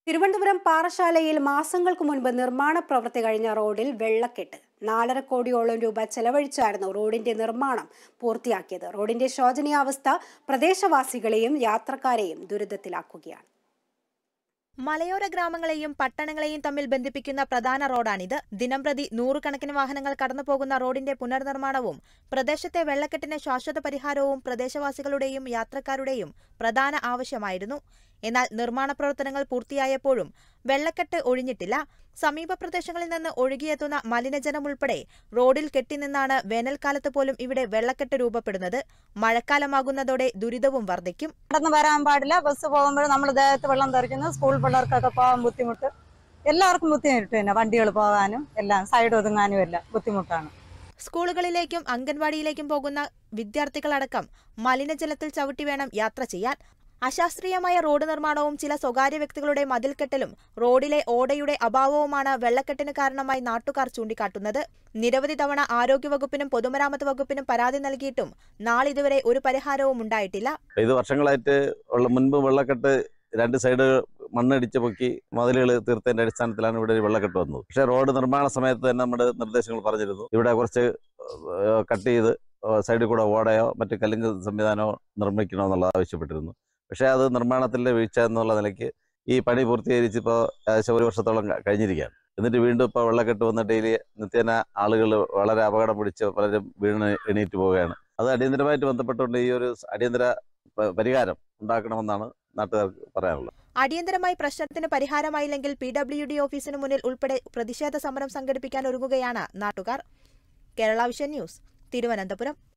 തിരുവനന്തപുരം പാറശാലയിൽ മാസങ്ങൾക്ക് മുൻപ് നിർമ്മാണ പ്രവൃത്തി കഴിഞ്ഞ റോഡിൽ വെള്ളക്കെട്ട് നാലര കോടിയോളം രൂപ ചെലവഴിച്ചായിരുന്നു റോഡിന്റെ നിർമ്മാണം പൂർത്തിയാക്കിയത് റോഡിന്റെ ശോചനീയാവസ്ഥ പ്രദേശവാസികളെയും യാത്രക്കാരെയും ദുരിതത്തിലാക്കുകയാണ് മലയോര ഗ്രാമങ്ങളെയും പട്ടണങ്ങളെയും തമ്മിൽ ബന്ധിപ്പിക്കുന്ന പ്രധാന റോഡാണിത് ദിനംപ്രതി നൂറുകണക്കിന് വാഹനങ്ങൾ കടന്നുപോകുന്ന റോഡിന്റെ പുനർനിർമ്മാണവും പ്രദേശത്തെ വെള്ളക്കെട്ടിന് ശാശ്വത പരിഹാരവും പ്രദേശവാസികളുടെയും യാത്രക്കാരുടെയും പ്രധാന ആവശ്യമായിരുന്നു എന്നാൽ നിർമ്മാണ പ്രവർത്തനങ്ങൾ പൂർത്തിയായപ്പോഴും വെള്ളക്കെട്ട് ഒഴിഞ്ഞിട്ടില്ല സമീപ പ്രദേശങ്ങളിൽ നിന്ന് ഒഴുകിയെത്തുന്ന മലിനജലം ഉൾപ്പെടെ റോഡിൽ കെട്ടിനിന്നാണ് വേനൽക്കാലത്ത് പോലും ഇവിടെ വെള്ളക്കെട്ട് രൂപപ്പെടുന്നത് മഴക്കാലമാകുന്നതോടെ ദുരിതവും വർദ്ധിക്കും നടന്ന് വരാൻ പാടില്ല ബസ് പോകുമ്പോൾ നമ്മൾ ദേഹത്ത് വെള്ളം തെറിക്കുന്നു സ്കൂൾ പിള്ളേർക്കൊക്കെ പോകാൻ ബുദ്ധിമുട്ട് എല്ലാവർക്കും ബുദ്ധിമുട്ട് തന്നെ വണ്ടികൾ പോകാനും എല്ലാം സൈഡ് ഒതുങ്ങാനും എല്ലാം ബുദ്ധിമുട്ടാണ് സ്കൂളുകളിലേക്കും അംഗൻവാടിയിലേക്കും പോകുന്ന വിദ്യാർത്ഥികളടക്കം മലിനജലത്തിൽ ചവിട്ടി വേണം യാത്ര ചെയ്യാൻ അശാസ്ത്രീയമായ റോഡ് നിർമ്മാണവും ചില സ്വകാര്യ വ്യക്തികളുടെ മതിൽക്കെട്ടലും റോഡിലെ ഓടയുടെ അഭാവവുമാണ് വെള്ളക്കെട്ടിന് കാരണമായി നാട്ടുകാർ ചൂണ്ടിക്കാട്ടുന്നത് നിരവധി തവണ ആരോഗ്യവകുപ്പിനും പൊതുമരാമത്ത് വകുപ്പിനും പരാതി നൽകിയിട്ടും നാളിതുവരെ ഒരു പരിഹാരവും ഉണ്ടായിട്ടില്ല ഇത് വർഷങ്ങളായിട്ട് ഉള്ള മുൻപ് വെള്ളക്കെട്ട് രണ്ട് സൈഡ് മണ്ണടിച്ച് പൊക്കി മതിലുകൾ തീർത്തതിന്റെ അടിസ്ഥാനത്തിലാണ് ഇവിടെ ഒരു വെള്ളക്കെട്ട് വന്നത് പക്ഷേ റോഡ് നിർമ്മാണ സമയത്ത് തന്നെ നമ്മുടെ നിർദ്ദേശങ്ങൾ പറഞ്ഞിരുന്നു ഇവിടെ കുറച്ച് ഏഹ്, കട്ട് ചെയ്ത് ഏഹ്, സൈഡിൽ കൂടെ ഓടയോ മറ്റ് കല്ലിങ് സംവിധാനമോ നിർമ്മിക്കണമെന്നുള്ളത് ആവശ്യപ്പെട്ടിരുന്നു പക്ഷേ അത് നിർമ്മാണത്തിലെ വീഴ്ച എന്നുള്ള നിലയ്ക്ക് ഈ പണി പൂർത്തീകരിച്ച് ഇപ്പോൾ ഏകദേശം ഒരു വർഷത്തോളം ക- കഴിഞ്ഞിരിക്കുകയാണ് എന്നിട്ട് വീണ്ടും ഇപ്പോൾ വെള്ളക്കെട്ട് വന്ന ഡെയിലി നിത്യേന ആളുകൾ വളരെ അപകടം പിടിച്ച് പലരും വീണ് എണീറ്റ് പോവുകയാണ് അത് അടിയന്തരമായിട്ട് ബന്ധപ്പെട്ടുകൊണ്ട് ഈ ഒരു അടിയന്തര പ- പരിഹാരം ഉണ്ടാക്കണമെന്നാണ് നാട്ടുകാർക്ക് പറയാനുള്ളത് അടിയന്തരമായി പ്രശ്നത്തിന് പരിഹാരമായില്ലെങ്കിൽ പി ഡബ്ല്യു ഡി ഓഫീസിന് മുന്നിൽ ഉൾപ്പെടെ പ്രതിഷേധ സമരം സംഘടിപ്പിക്കാൻ ഒരുങ്ങുകയാണ് നാട്ടുകാർ കേരള വിഷൻ ന്യൂസ് തിരുവനന്തപുരം